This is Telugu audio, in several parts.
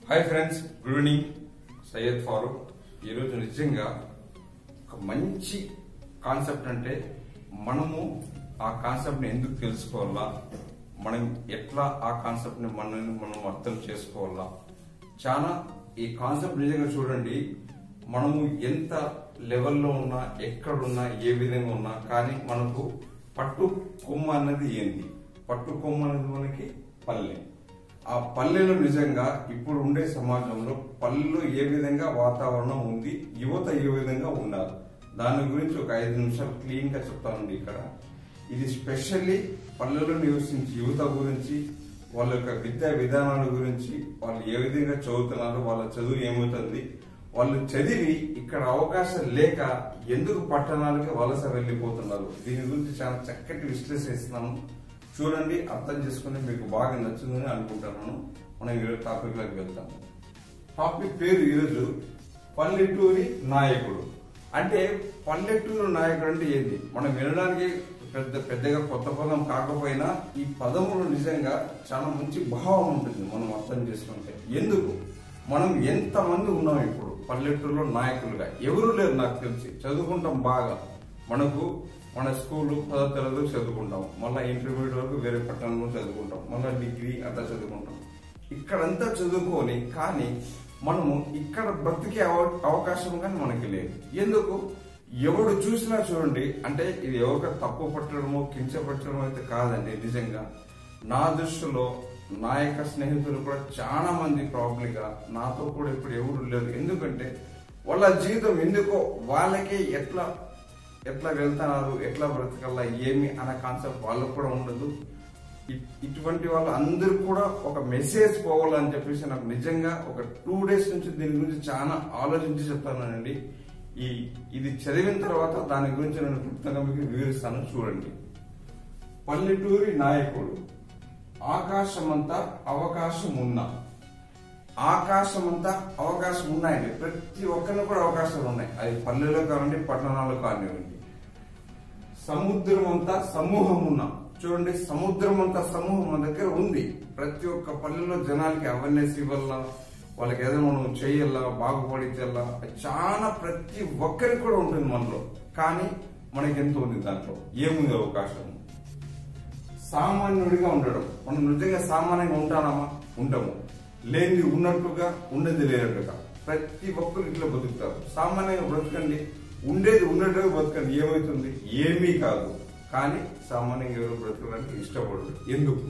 hi friends good evening Syed Farooq ఈరోజు నిజంగా ఒక మంచి కాన్సెప్ట్ అంటే మనము ఆ కాన్సెప్ట్ ని ఎందుకు తెలుసుకోవాలా మనం ఎట్లా ఆ కాన్సెప్ట్ ని మనల్ని మనం అర్థం చేసుకోవాలా చాలా ఈ కాన్సెప్ట్ నిజంగా చూడండి మనము ఎంత లెవెల్లో ఉన్నా ఎక్కడున్నా ఏ విధంగా ఉన్నా కానీ మనకు పట్టు కొమ్మ అన్నది ఏంది పట్టు కొమ్మ అనేది మనకి పల్లె ఆ పల్లెలో నిజంగా ఇప్పుడు ఉండే సమాజంలో పల్లెలో ఏ విధంగా వాతావరణం ఉంది యువత ఏ విధంగా ఉండాలి దాని గురించి ఒక ఐదు నిమిషాలు క్లీన్ గా చెప్తానండి ఇక్కడ ఇది స్పెషల్లీ పల్లెలో నివసించే యువత గురించి వాళ్ళ యొక్క విద్యా విధానాల గురించి వాళ్ళు ఏ విధంగా చదువుతున్నారు వాళ్ళ చదువు ఏమవుతుంది వాళ్ళు చదివి ఇక్కడ అవకాశం లేక ఎందుకు పట్టణాలకి వలస వెళ్ళిపోతున్నారు దీని గురించి చాలా చక్కటి విశ్లేషిస్తున్నాను చూడండి అర్థం చేసుకుని మీకు బాగా నచ్చిందని అనుకుంటున్నాను మనం ఈరోజు టాపిక్ లోకి వెళ్తాం టాపిక్ పేరు ఈరోజు పల్లెటూరి నాయకుడు అంటే పల్లెటూరు నాయకుడు అంటే ఏంది మనం వినడానికి పెద్ద పెద్దగా కొత్త పదం కాకపోయినా ఈ పదములు నిజంగా చాలా మంచి భావం ఉంటుంది మనం అర్థం చేసుకుంటే ఎందుకు మనం ఎంతమంది ఉన్నాం ఇప్పుడు పల్లెటూరులో నాయకులుగా ఎవరు లేరు నాకు తెలిసి చదువుకుంటాం బాగా మనకు మన స్కూల్ పదో తరగతి చదువుకుంటాం మళ్ళీ ఇంటర్మీడియట్ వరకు వేరే పట్టణంలో చదువుకుంటాం మళ్ళీ డిగ్రీ అట్లా చదువుకుంటాం ఇక్కడంతా చదువుకొని కానీ మనము ఇక్కడ బ్రతికే అవ- అవకాశం కానీ మనకి లేదు ఎందుకు ఎవడు చూసినా చూడండి అంటే ఇది ఎవరికి తప్పు పట్టడమో కించపట్టడమో అయితే కాదండి నిజంగా నా దృష్టిలో నా యొక్క స్నేహితులు కూడా చాలా మంది ప్రాబ్లీ గా నాతో కూడా ఇప్పుడు ఎవరు లేరు ఎందుకంటే వాళ్ళ జీవితం ఎందుకో వాళ్ళకే ఎట్లా ఎట్లా వెళ్తున్నారు ఎట్లా బ్రతకల్లా ఏమి అనే కాన్సెప్ట్ వాళ్ళకు కూడా ఉండదు ఇ- ఇటువంటి వాళ్ళు అందరూ కూడా ఒక మెసేజ్ పోవాలని చెప్పేసి నాకు నిజంగా ఒక టూ డేస్ నుంచి దీని గురించి చాలా ఆలోచించి చెప్తానండి ఈ ఇది చదివిన తర్వాత దాని గురించి నేను క్లుప్తంగా మీకు వివరిస్తాను చూడండి పల్లెటూరి నాయకుడు ఆకాశమంతా అవకాశం ఉన్నా ఆకాశమంతా అవకాశం ఉన్నాయండి ప్రతి ఒక్కరిని కూడా అవకాశాలు ఉన్నాయి అది పల్లెలో కానివ్వండి పట్టణాల్లో కానివ్వండి సముద్రం అంతా సమూహం ఉన్నా చూడండి సముద్రం అంతా సమూహం మన దగ్గర ఉంది ప్రతి ఒక్క పల్లెలో జనాలకి అవేర్నెస్ ఇవ్వాలా వాళ్ళకి ఏదైనా మనం చేయాలా బాగుపడించాలా చాలా ప్రతి ఒక్కరికి కూడా ఉంటుంది మనలో కానీ మనకి ఎంత ఉంది దాంట్లో ఏముంది అవకాశం సామాన్యుడిగా ఉండడం మనం నిజంగా సామాన్యంగా ఉంటామా ఉంటాము లేనిది ఉన్నట్టుగా ఉండేది లేనట్టుగా ప్రతి ఒక్కరు ఇట్లా బతుకుతారు సామాన్యంగా బ్రతకండి ఉండేది ఉన్నట్టుగా బతకండి ఏమవుతుంది ఏమీ కాదు కానీ సామాన్యంగా ఎవరు బ్రతకడానికి ఇష్టపడరు ఎందుకు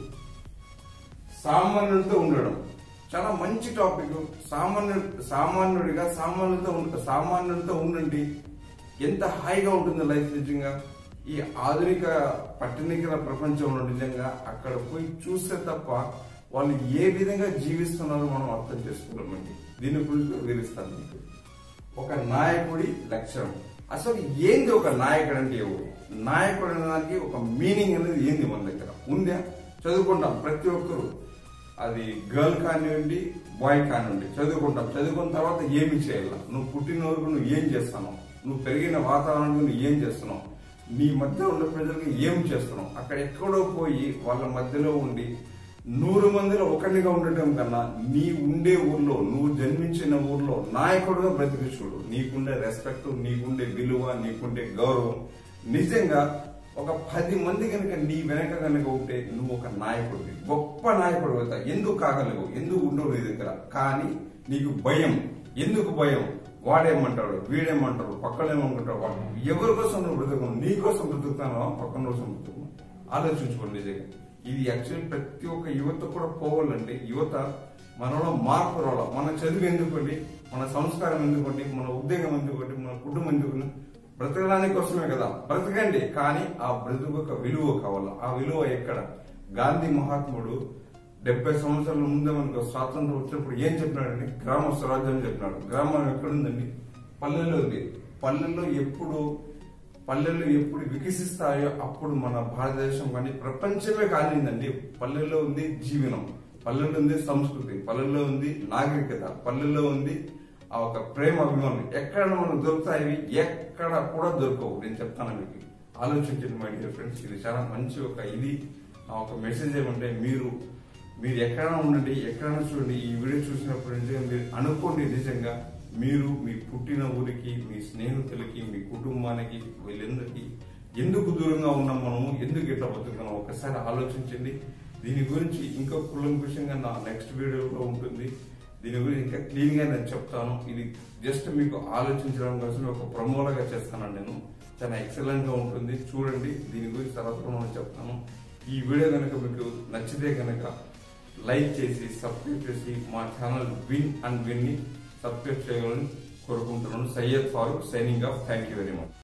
సామాన్యుడితో ఉండడం చాలా మంచి టాపిక్ సామాన్యు సామాన్యుడిగా సామాన్యుడితో ఉండ- సామాన్యుడితో ఉండండి ఎంత హాయిగా ఉంటుంది లైఫ్ నిజంగా ఈ ఆధునిక పట్టణికల ప్రపంచంలో నిజంగా అక్కడ పోయి చూస్తే తప్ప వాళ్ళు ఏ విధంగా జీవిస్తున్నారో మనం అర్థం చేసుకోలేమండి దీని గురించి వివరిస్తాను మీకు ఒక నాయకుడి లక్ష్యం అసలు ఏంది ఒక నాయకుడు అంటే ఎవరు నాయకుడు అనే దానికి ఒక మీనింగ్ అనేది ఏంది మన దగ్గర ఉందా చదువుకుంటాం ప్రతి ఒక్కరు అది గర్ల్ కానివ్వండి బాయ్ కానివ్వండి చదువుకుంటాం చదువుకున్న తర్వాత ఏమి చేయాలి నువ్వు పుట్టిన వరకు నువ్వు ఏం చేస్తున్నావు నువ్వు పెరిగిన వాతావరణం నువ్వు ఏం చేస్తున్నావు నీ మధ్య ఉన్న ప్రజలకు ఏం చేస్తున్నావు అక్కడ ఎక్కడో పోయి వాళ్ళ మధ్యలో ఉండి నూరు మందిలో ఒకరిగా ఉండటం కన్నా నీ ఉండే ఊర్లో నువ్వు జన్మించిన ఊర్లో నాయకుడుగా బ్రతికి చూడు నీకుండే రెస్పెక్ట్ నీకుండే విలువ నీకుండే గౌరవం నిజంగా ఒక పది మంది కనుక నీ వెనక కనుక ఉంటే నువ్వు ఒక నాయకుడివి గొప్ప నాయకుడు అవుతా ఎందుకు కాగలవు ఎందుకు ఉండవు నీ దగ్గర కానీ నీకు భయం ఎందుకు భయం వాడేమంటాడు వీడేమంటాడు పక్కన ఏమనుకుంటాడు వాడు ఎవరి కోసం నువ్వు బ్రతుకు నీ కోసం బ్రతుకుతానో పక్కన కోసం బ్రతుకు ఆలోచించుకోండి నిజంగా ఇది యాక్చువల్ ప్రతి ఒక్క యువత కూడా పోవాలండి యువత మనలో మార్పు రావాలి మన చదువు ఎందుకండి మన సంస్కారం ఎందుకండి మన ఉద్యోగం ఎందుకండి మన కుటుంబం ఎందుకు బ్రతకడానికి కోసమే కదా బ్రతకండి కానీ ఆ బ్రతుకు ఒక విలువ కావాలి ఆ విలువ ఎక్కడ గాంధీ మహాత్ముడు డెబ్బై సంవత్సరాల ముందే మనకు స్వాతంత్రం వచ్చినప్పుడు ఏం చెప్పినాడండి గ్రామ స్వరాజ్యం చెప్పినాడు గ్రామం ఎక్కడుందండి పల్లెల్లో ఉంది పల్లెల్లో ఎప్పుడు పల్లెలు ఎప్పుడు వికసిస్తాయో అప్పుడు మన భారతదేశం కానీ ప్రపంచమే కానిందండి పల్లెల్లో ఉంది జీవనం పల్లెల్లో ఉంది సంస్కృతి పల్లెల్లో ఉంది నాగరికత పల్లెల్లో ఉంది ఆ ఒక ప్రేమ అభిమానం ఎక్కడ మనకు దొరుకుతాయి ఎక్కడ కూడా దొరకవు నేను చెప్తాను మీకు ఆలోచించండి మై డియర్ ఫ్రెండ్స్ ఇది చాలా మంచి ఒక ఇది నా ఒక మెసేజ్ ఏమంటే మీరు మీరు ఎక్కడైనా ఉండండి ఎక్కడైనా చూడండి ఈ వీడియో చూసినప్పుడు నిజంగా మీరు అనుకోండి నిజంగా మీరు మీ పుట్టిన ఊరికి మీ స్నేహితులకి మీ కుటుంబానికి వీళ్ళందరికీ ఎందుకు దూరంగా ఉన్నాం మనము ఎందుకు ఇట్లా బతుకున్నాం ఒకసారి ఆలోచించండి దీని గురించి ఇంకా కులంకుషంగా నా నెక్స్ట్ వీడియోలో ఉంటుంది దీని గురించి ఇంకా క్లీన్ గా నేను చెప్తాను ఇది జస్ట్ మీకు ఆలోచించడం కోసం ఒక ప్రమోలాగా చేస్తాను నేను చాలా ఎక్సలెంట్ గా ఉంటుంది చూడండి దీని గురించి తర్వాత మనం చెప్తాను ఈ వీడియో కనుక మీకు నచ్చితే కనుక లైక్ చేసి సబ్స్క్రైబ్ చేసి మా ఛానల్ విన్ అండ్ విన్ ని సబ్స్క్రైబ్ చేయాలని కోరుకుంటున్నాను Syed Farooq signing off thank you very much